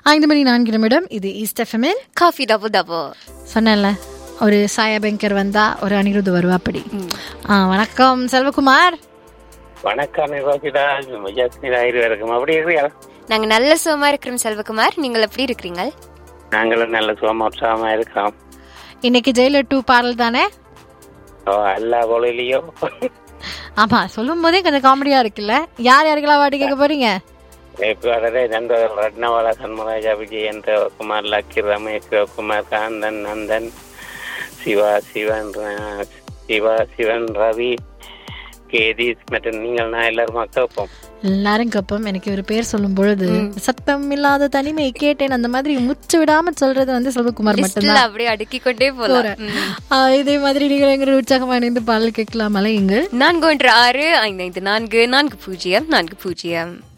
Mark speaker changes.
Speaker 1: ஐந்து மணி நான்கு நிமிடம் இது ஈஸ்ட் எஃப்எம்எல்
Speaker 2: காஃபி டபுள் டபுள்
Speaker 1: சொன்னேன்ல ஒரு சாயா பெங்கர் வந்தா ஒரு அனிருத் வருவா அப்படி ஆ வணக்கம் செல்வகுமார்
Speaker 3: வணக்கம் நிர்வாகிதா ஜஸ்மிதா இருவருக்கும் அப்படி இருக்கிறீர்கள்
Speaker 2: நாங்க நல்ல சுகமா இருக்கிறோம் செல்வகுமார் நீங்கள் எப்படி இருக்கிறீங்க
Speaker 3: நாங்களும் நல்ல சுகமா உற்சாகமா இருக்கிறோம்
Speaker 1: இன்னைக்கு ஜெயிலர் டூ பாடல் தானே
Speaker 3: ஓ எல்லா பொழுதுலயோ
Speaker 1: ஆமா சொல்லும் போதே கொஞ்சம் காமெடியா இருக்குல்ல யார் யாருக்கெல்லாம் பாட்டு கேட்க போறீங்க
Speaker 3: இப்போதே நண்பர்கள் ரத்னவாலா சண்முகராஜா விஜயன் குமார் லக்கி ரமேஷ் சிவகுமார் காந்தன் நந்தன் சிவா சிவன் ர- சிவா சிவன் ரவி கேதீஸ் மற்றும் நீங்கள் நான் எல்லாரும் கேட்போம்
Speaker 1: எல்லாரும் கப்பம் எனக்கு ஒரு பேர் சொல்லும் பொழுது சத்தம் இல்லாத தனிமை கேட்டேன் அந்த மாதிரி முச்சு விடாம சொல்றது வந்து செல்வகுமார்
Speaker 2: லிஸ்ட்ல
Speaker 1: மட்டும்தான்
Speaker 2: அப்படியே அடுக்கி கொண்டே போலாம் ம்.
Speaker 1: ஆ, இதே மாதிரி நீங்கள் எங்க உற்சாகமா இணைந்து பாடல் கேட்கலாம் அலையுங்கள்
Speaker 2: நான்கு ஒன்று ஆறு ஐந்து ஐந்து நான்கு நான்கு பூஜ்ஜியம் நான்கு பூஜ்ஜியம்